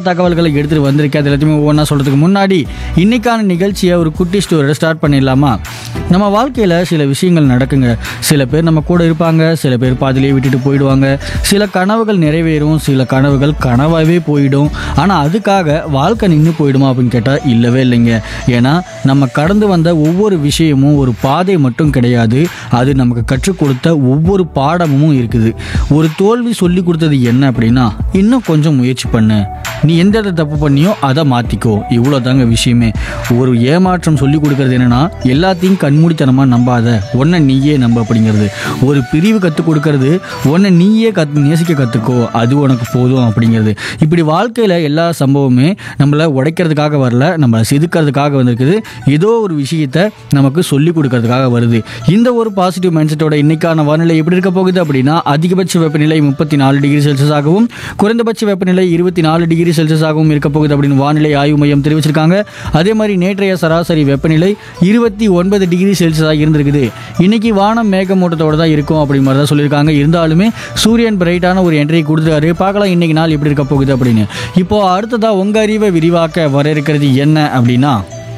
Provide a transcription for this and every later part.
தகவல்களை எடுத்துகிட்டு வந்திருக்கேன் அது எல்லாத்தையுமே ஒவ்வொன்றா சொல்கிறதுக்கு முன்னாடி இன்னைக்கான நிகழ்ச்சியை ஒரு குட்டி ஸ்டோரியோட ஸ்டார்ட் பண்ணிடலாமா நம்ம வாழ்க்கையில் சில விஷயங்கள் நடக்குங்க சில பேர் நம்ம கூட இருப்பாங்க சில பேர் பாதிலேயே விட்டுட்டு போயிடுவாங்க சில கனவுகள் நிறைவேறும் சில கனவுகள் கனவாகவே போயிடும் ஆனால் அதுக்காக வாழ்க்கை நின்று போயிடுமா அப்படின்னு கேட்டால் இல்லவே இல்லைங்க ஏன்னா நம்ம கடந்து வந்த ஒவ்வொரு விஷயமும் ஒரு பாதை மட்டும் கிடையாது அது நமக்கு கற்றுக் கொடுத்த ஒவ்வொரு பாடமும் இருக்குது ஒரு தோல்வி சொல்லி கொடுத்தது என்ன அப்படின்னா இன்னும் கொஞ்சம் முயற்சி பண்ணு நீ எந்த இடத்துல தப்பு பண்ணியோ அதை மாற்றிக்கோ இவ்வளோ தாங்க விஷயமே ஒரு ஏமாற்றம் சொல்லி கொடுக்கறது என்னன்னா எல்லாத்தையும் கண்மூடித்தனமாக நம்பாத ஒன்றை நீயே நம்ப அப்படிங்கிறது ஒரு பிரிவு கற்றுக் கொடுக்கறது ஒன்றை நீயே கத் நேசிக்க கற்றுக்கோ அது உனக்கு போதும் அப்படிங்கிறது இப்படி வாழ்க்கையில் எல்லா சம்பவமே நம்மளை உடைக்கிறதுக்காக வரல நம்மளை செதுக்கிறதுக்காக வந்திருக்குது ஏதோ ஒரு விஷயத்தை நமக்கு சொல்லி கொடுக்கறதுக்காக வருது இந்த ஒரு பாசிட்டிவ் மைண்ட் செட்டோட இன்னைக்கான வானிலை எப்படி இருக்க போகுது அப்படின்னா அதிகபட்ச வெப்பநிலை முப்பத்தி நாலு டிகிரி செல்சியஸாகவும் குறைந்தபட்ச வெப்பநிலை இருபத்தி நாலு டிகிரி செல்சியஸாகவும் இருக்க போகுது அப்படின்னு வானிலை ஆய்வு மையம் தெரிவிச்சிருக்காங்க அதே மாதிரி நேற்றைய சராசரி வெப்பநிலை இருபத்தி ஒன்பது டிகிரி செல்சியஸாக இருந்திருக்குது இன்னைக்கு வானம் மேகமூட்டத்தோட தான் இருக்கும் அப்படி மாதிரி தான் சொல்லியிருக்காங்க இருந்தாலுமே சூரியன் பிரைட்டான ஒரு என்ட்ரி கொடுத்துருக்காரு பார்க்கலாம் இன்னைக்கு நாள் எப்படி இருக்க போகுது அப்படின்னு இப்போ அடுத்ததா உங்க அறிவை விரிவாக்க வர இருக்கிறது என்ன அப்படின்னா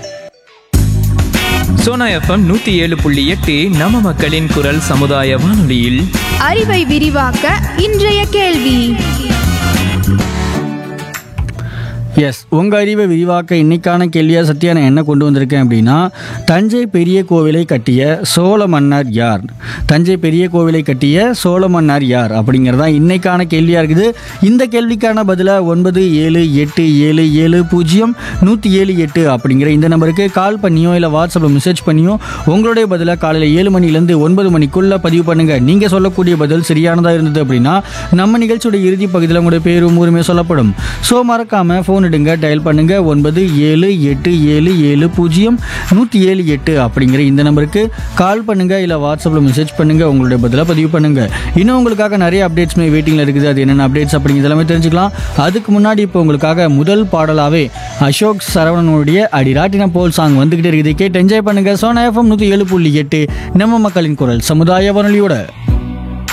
சோனா எஃப்எம் நூத்தி ஏழு புள்ளி எட்டு நம்ம மக்களின் குரல் சமுதாய வானொலியில் அறிவை விரிவாக்க இன்றைய கேள்வி எஸ் உங்க அறிவை விரிவாக்க இன்னைக்கான கேள்வியா சத்யா நான் என்ன கொண்டு வந்திருக்கேன் அப்படின்னா தஞ்சை பெரிய கோவிலை கட்டிய சோழ மன்னர் யார் தஞ்சை பெரிய கோவிலை கட்டிய சோழ மன்னர் யார் அப்படிங்கிறது தான் இன்னைக்கான கேள்வியா இருக்குது இந்த கேள்விக்கான பதிலை ஒன்பது ஏழு எட்டு ஏழு ஏழு பூஜ்ஜியம் நூற்றி ஏழு எட்டு அப்படிங்கிற இந்த நம்பருக்கு கால் பண்ணியோ இல்லை வாட்ஸ்அப்பில் மெசேஜ் பண்ணியோ உங்களுடைய பதிலை காலையில் ஏழு மணிலேருந்து ஒன்பது மணிக்குள்ளே பதிவு பண்ணுங்க நீங்கள் சொல்லக்கூடிய பதில் சரியானதாக இருந்தது அப்படின்னா நம்ம நிகழ்ச்சியோட இறுதி பகுதியில் உங்களுடைய பேரும் ஊருமே சொல்லப்படும் ஸோ மறக்காமல் ஃபோன் எடுங்க டயல் பண்ணுங்க ஒன்பது ஏழு எட்டு ஏழு ஏழு பூஜ்ஜியம் நூற்றி ஏழு எட்டு அப்படிங்கிற இந்த நம்பருக்கு கால் பண்ணுங்க இல்லை வாட்ஸ்அப்பில் மெசேஜ் பண்ணுங்க உங்களுடைய பதிலாக பதிவு பண்ணுங்க இன்னும் உங்களுக்காக நிறைய அப்டேட்ஸ்மே வெயிட்டிங்கில் இருக்குது அது என்னென்ன அப்டேட்ஸ் அப்படிங்கிறது எல்லாமே தெரிஞ்சுக்கலாம் அதுக்கு முன்னாடி இப்போ உங்களுக்காக முதல் பாடலாவே அசோக் சரவணனுடைய அடிராட்டின போல் சாங் வந்துகிட்டே இருக்குது கேட்டு என்ஜாய் பண்ணுங்க சோனா எஃப்எம் நூற்றி ஏழு புள்ளி எட்டு நம்ம மக்களின் குரல் சமுதாய வானொலியோட